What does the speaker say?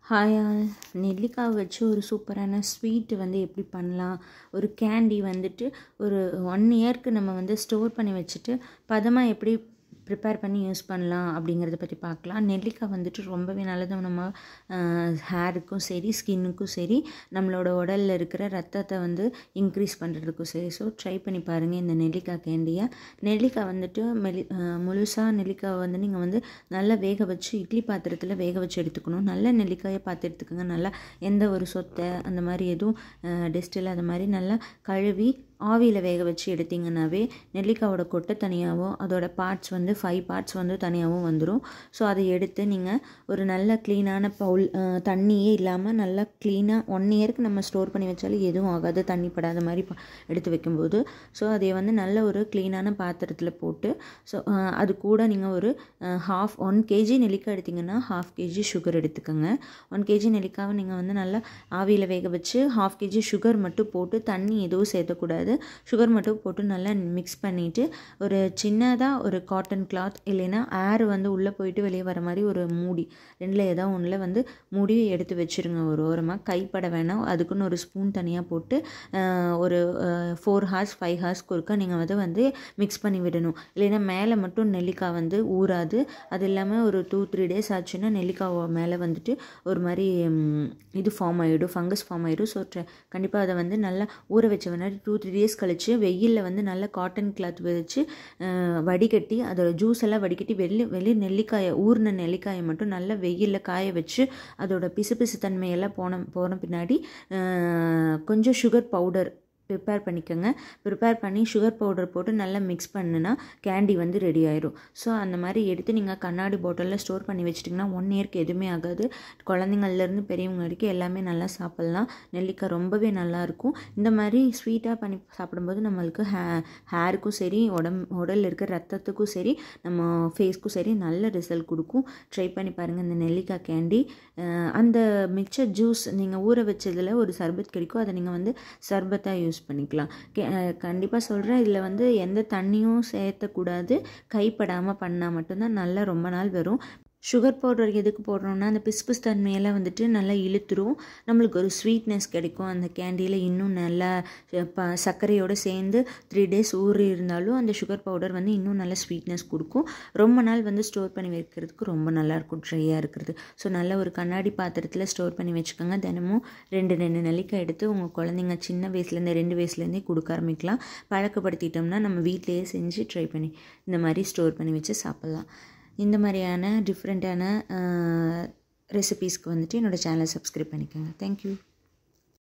hi all நெல்லிக்காய் வச்சு ஒரு சூப்பரான ஸ்வீட் வந்து எப்படி பண்ணலாம் ஒரு கேண்டி வந்துட்டு ஒரு ஒன் இயர்க்கு நம்ம வந்து ஸ்டோர் பண்ணி வச்சுட்டு பதமாக எப்படி ப்ரிப்பேர் பண்ணி யூஸ் பண்ணலாம் அப்படிங்கிறத பற்றி பார்க்கலாம் நெல்லிக்காய் வந்துட்டு ரொம்பவே நல்லது நம்ம ஹேருக்கும் சரி ஸ்கின்னுக்கும் சரி நம்மளோட உடலில் இருக்கிற ரத்தத்தை வந்து இன்க்ரீஸ் பண்ணுறதுக்கும் சரி ஸோ ட்ரை பண்ணி பாருங்கள் இந்த நெல்லிக்காய் கேண்டியை நெல்லிக்காய் வந்துட்டு மெலி முழுசாக நெல்லிக்காவை வந்து நீங்கள் வந்து நல்லா வேக வச்சு இட்லி பாத்திரத்தில் வேக வச்சு எடுத்துக்கணும் நல்ல நெல்லிக்காயை பார்த்து எடுத்துக்கோங்க நல்லா எந்த ஒரு சொத்தை அந்த மாதிரி எதுவும் டெஸ்ட் இல்லாத மாதிரி நல்லா கழுவி ஆவியில் வேக வச்சு எடுத்திங்கனாவே நெல்லிக்காவோட கொட்டை தனியாகவும் அதோட பார்ட்ஸ் வந்து ஃபைவ் பார்ட்ஸ் வந்து தனியாகவும் வந்துடும் ஸோ அதை எடுத்து நீங்கள் ஒரு நல்ல க்ளீனான பவுல் தண்ணியே இல்லாமல் நல்லா க்ளீனாக ஒன் இயருக்கு நம்ம ஸ்டோர் பண்ணி வச்சாலும் எதுவும் ஆகாது தண்ணி படாத மாதிரி எடுத்து வைக்கும்போது ஸோ அதை வந்து நல்ல ஒரு க்ளீனான பாத்திரத்தில் போட்டு ஸோ அது கூட நீங்கள் ஒரு ஹாஃப் ஒன் கேஜி நெல்லிக்காய் எடுத்திங்கன்னா ஹாஃப் கேஜி சுகர் எடுத்துக்கோங்க ஒன் கேஜி நெல்லிக்காவை நீங்கள் வந்து நல்லா ஆவியில் வேக வச்சு ஹாஃப் கேஜி சுகர் மட்டும் போட்டு தண்ணி எதுவும் சேர்த்தக்கூடாது சுகர் மட்டும் போட்டு நல்லா மிக்ஸ் பண்ணிவிட்டு ஒரு சின்னதாக ஒரு காட்டன் கிளாத் இல்லைன்னா ஏர் வந்து உள்ளே போயிட்டு வெளியே வர மாதிரி ஒரு மூடி ரெண்டில் ஏதோ ஒன்றில் வந்து மூடி எடுத்து வச்சுருங்க ஒரு ஓரமாக கைப்பட வேணாம் அதுக்குன்னு ஒரு ஸ்பூன் தனியாக போட்டு ஒரு ஃபோர் ஹார்ஸ் ஃபைவ் ஹார்ஸ்க்கு ஒருக்கா நீங்கள் வந்து வந்து மிக்ஸ் பண்ணி விடணும் இல்லைன்னா மேலே மட்டும் நெல்லிக்காய் வந்து ஊறாது அது இல்லாமல் ஒரு டூ த்ரீ டேஸ் ஆச்சுன்னா நெல்லிக்காய் மேலே வந்துட்டு ஒரு மாதிரி இது ஃபார்ம் ஆகிடும் ஃபங்கஸ் ஃபார்ம் ஆகிடும் ஸோ கண்டிப்பாக அதை வந்து நல்லா ஊற வச்ச வேணாடி டூ த்ரீ டேஸ் கழித்து வெயிலில் வந்து நல்ல காட்டன் கிளாத் வச்சு வடிகட்டி அதோட ஜூஸ் எல்லாம் வடிகட்டி வெளி வெளி நெல்லிக்காயை ஊறின நெல்லிக்காயை மட்டும் நல்லா வெயிலில் காய வச்சு அதோட பிசு பிசு தன்மையெல்லாம் போன போன பின்னாடி கொஞ்சம் சுகர் பவுடர் ப்ரிப்பேர் பண்ணிக்கோங்க ப்ரிப்பேர் பண்ணி சுகர் பவுடர் போட்டு நல்லா மிக்ஸ் பண்ணுனா கேண்டி வந்து ரெடி ஆயிடும் ஸோ அந்த மாதிரி எடுத்து நீங்கள் கண்ணாடி பாட்டிலில் ஸ்டோர் பண்ணி வச்சிட்டிங்கன்னா ஒன் இயர்க்கு எதுவுமே ஆகாது குழந்தைங்கள்லேருந்து பெரியவங்க வரைக்கும் எல்லாமே நல்லா சாப்பிட்லாம் நெல்லிக்காய் ரொம்பவே நல்லாயிருக்கும் இந்த மாதிரி ஸ்வீட்டாக பண்ணி சாப்பிடும்போது நம்மளுக்கு ஹே ஹேருக்கும் சரி உடம் உடலில் இருக்கிற ரத்தத்துக்கும் சரி நம்ம ஃபேஸ்க்கும் சரி நல்ல ரிசல்ட் கொடுக்கும் ட்ரை பண்ணி பாருங்கள் இந்த நெல்லிக்காய் கேண்டி அந்த மிக்சர் ஜூஸ் நீங்கள் ஊற வச்சதில் ஒரு சர்பத் கிடைக்கும் அதை நீங்கள் வந்து சர்பத்தாக யூஸ் யூஸ் பண்ணிக்கலாம் கண்டிப்பாக சொல்கிறேன் இதில் வந்து எந்த தண்ணியும் சேர்த்தக்கூடாது கைப்படாமல் பண்ணால் மட்டும்தான் நல்லா ரொம்ப நாள் வரும் சுகர் பவுடர் எதுக்கு போடுறோன்னா அந்த பிஸ்பிஸ் தன்மையெல்லாம் வந்துட்டு நல்லா இழுத்துரும் நம்மளுக்கு ஒரு ஸ்வீட்னஸ் கிடைக்கும் அந்த கேண்டியில் இன்னும் நல்லா ப சர்க்கரையோடு சேர்ந்து த்ரீ டேஸ் ஊறி இருந்தாலும் அந்த சுகர் பவுடர் வந்து இன்னும் நல்ல ஸ்வீட்னஸ் கொடுக்கும் ரொம்ப நாள் வந்து ஸ்டோர் பண்ணி வைக்கிறதுக்கு ரொம்ப நல்லாயிருக்கும் ட்ரையாக இருக்கிறது ஸோ நல்ல ஒரு கண்ணாடி பாத்திரத்தில் ஸ்டோர் பண்ணி வச்சுக்கோங்க தினமும் ரெண்டு ரெண்டு நெல்லிக்காய் எடுத்து உங்கள் குழந்தைங்க சின்ன வயசுலேருந்து ரெண்டு வயசுலேருந்தே கொடுக்க ஆரம்பிக்கலாம் பழக்கப்படுத்திட்டோம்னா நம்ம வீட்டிலையே செஞ்சு ட்ரை பண்ணி இந்த மாதிரி ஸ்டோர் பண்ணி வச்சு சாப்பிட்லாம் இந்த மாதிரியான டிஃப்ரெண்ட்டான ரெசிபீஸ்க்கு வந்துட்டு என்னோடய சேனலை சப்ஸ்கிரைப் பண்ணிக்கோங்க தேங்க்யூ